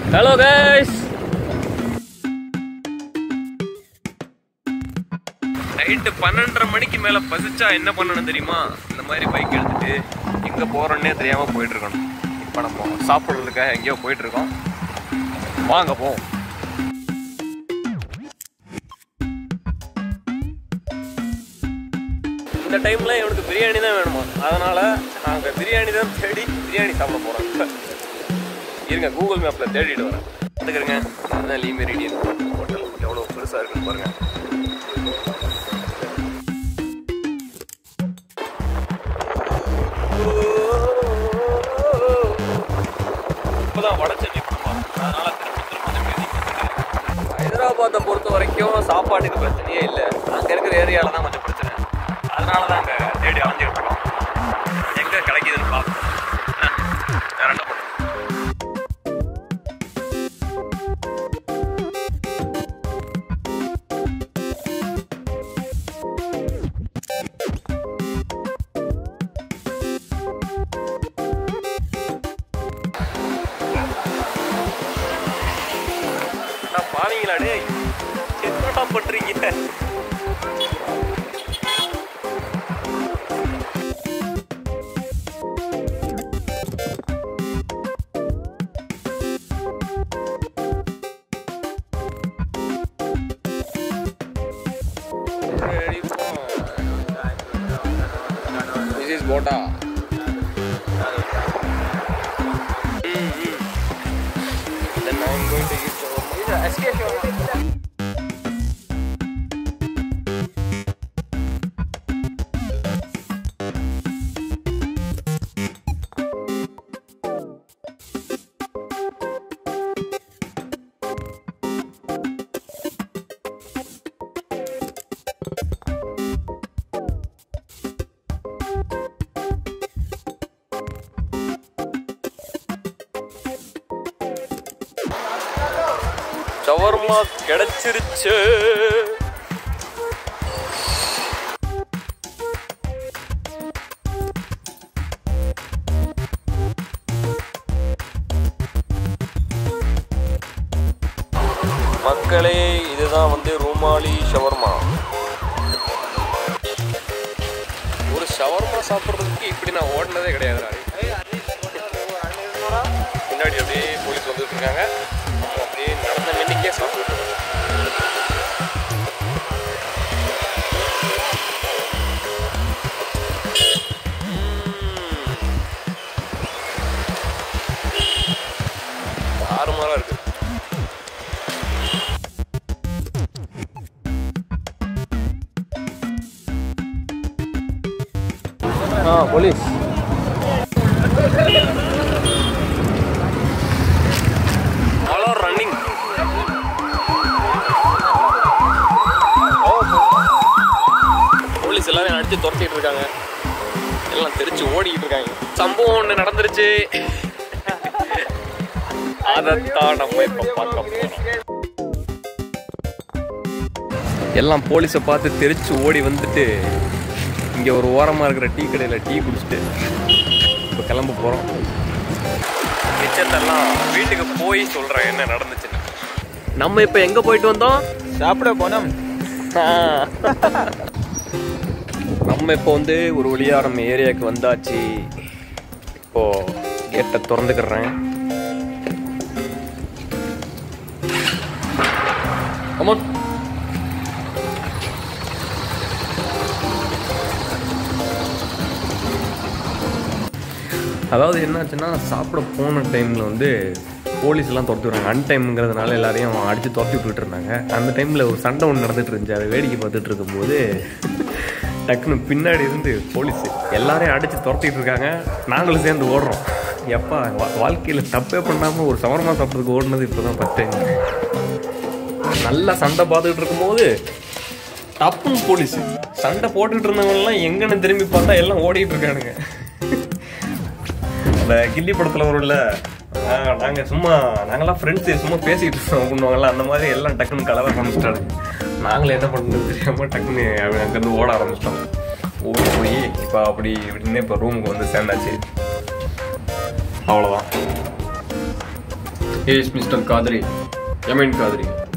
Hello guys night பன்னெண்டரை மணிக்கு மேல பசிச்சா என்ன பண்ணணும் தெரியுமா இந்த மாதிரி பைக் எடுத்துட்டு எங்க போறோன்னே தெரியாம போயிட்டு இருக்கணும் இப்போ நம்ம சாப்பிட்றதுக்காக எங்கேயோ போயிட்டு இருக்கோம் வாங்க போ இந்த டைம்ல இவனுக்கு பிரியாணி தான் வேணுமா அதனால நாங்க பிரியாணி தான் தேடி பிரியாணி சாப்பிட போறோம் இருங்க கூகுள் மேப்ல தேடிட்டு வரேன் வந்துக்கிறேங்க அதுதான் லீ மெரிடியன் ஹோட்டல் எவ்வளோ பெருசா இருக்குன்னு பாருங்க இப்போதான் வட சென்னை படம் அதனால திரும்ப திரும்ப அந்த music வந்துட்டு. ஹைதராபாத்தை பொறுத்த வரைக்கும் சாப்பாட்டுக்கு பிரச்சனையே இல்லை அங்கே இருக்கிற ஏரியாவில் தான் கொஞ்சம் பிரச்சனை அதனால தான் அங்கே தேடி அலைஞ்சிட்டு இருக்கோம் எங்கே கிடைக்குதுன்னு பார்ப்போம் என்ன? வேற என்ன பண்ணுறது நான் பாவீங்களா டேய் என்னடா பண்றீங்க This is Bota. Then I'm going to eat shawarma. Shawarma கிடைச்சிருச்சு மக்களே இதுதான் வந்து ரூமாலி ஷவர்மா ஒரு ஷவர்மா சாப்பிட்றதுக்கு இப்படி நான் ஓடினதே கிடையாது பின்னாடி அப்படியே போலீஸ் வந்துட்டு இருக்காங்க நம்ம அப்படியே நடந்த மின்னிக்கே சாப்பிட்டு இருக்கோம். ம். தாறுமாறா இருக்கு ஆ police all are running police எல்லாரும் அடிச்சு துரத்திட்டு இருக்காங்க எல்லாம் தெரிச்சு ஓடிக்கிட்டு இருக்காங்க சம்பவம் ஒன்று நடந்துருச்சு அதைத்தான் நம்ம இப்ப பார்க்க போறோம் எல்லாம் போலீஸை பார்த்து தெரிச்சு ஓடி வந்துட்டு இங்கே ஒரு ஓரமாக இருக்கிற டீ கடையில் டீ குடிச்சிட்டு இப்போ கிளம்ப போகிறோம் மிச்சத்தெல்லாம் வீட்டுக்கு போய் சொல்கிறேன் என்ன நடந்துச்சுன்னு நம்ம இப்போ எங்கே போயிட்டு வந்தோம் சாப்பிட போனோம் நம்ம இப்போ வந்து ஒரு வழியா நம்ம ஏரியாவுக்கு வந்தாச்சு இப்போ கேட்டை திறந்துக்கிறேன் கமான் அதாவது என்னாச்சுன்னா சாப்பிட போன டைமில் வந்து போலீஸ் எல்லாம் துரத்துறாங்க அன் டைம்ங்கிறதுனால எல்லாரையும் அடித்து துரத்தி விட்டுட்டு இருந்தாங்க அந்த டைமில் ஒரு சண்டை ஒன்று நடந்துட்டு இருந்துச்சு அதை வேடிக்கை பார்த்துட்டு இருக்கும்போது டக்குன்னு பின்னாடி இருந்து போலீஸ் எல்லாரையும் அடித்து துரத்திட்டு இருக்காங்க நாங்களும் சேர்ந்து ஓடுறோம் எப்பா வா- வாழ்க்கையில தப்பே பண்ணாமல் ஒரு சவரமா சாப்பிட்றதுக்கு ஓடுனது இப்போ தான் ஃபஸ்ட் டைம் நல்லா சண்டை பார்த்துக்கிட்டு இருக்கும்போது டப்புன்னு போலீஸ் சண்டை போட்டுக்கிட்டு இருந்தவங்கலாம் எங்கன்னு திரும்பி பார்த்தா எல்லாம் ஓடிட்டு இருக்கானுங்க அந்த கில்லி படத்துல வரும்ல ஆஹ் நாங்க சும்மா நாங்கெல்லாம் ஃப்ரெண்ட்ஸ் சும்மா பேசிட்டு இருக்கோம் பண்ணுவாங்கல்ல அந்த மாதிரி எல்லாம் டக்குன்னு கலவர ஆரம்பிச்சிட்டாங்க நாங்களும் என்ன பண்ணுறது தெரியாம டக்குன்னு அவன் அங்கேருந்து ஓட ஆரம்பிச்சிட்டோம் ஓடி போய் இப்போ அப்படி இப்படின்னு இப்போ ரூமுக்கு வந்து சேர்ந்தாச்சு அவ்வளோதான் He is Mr. Kadri. Yamin Kadri.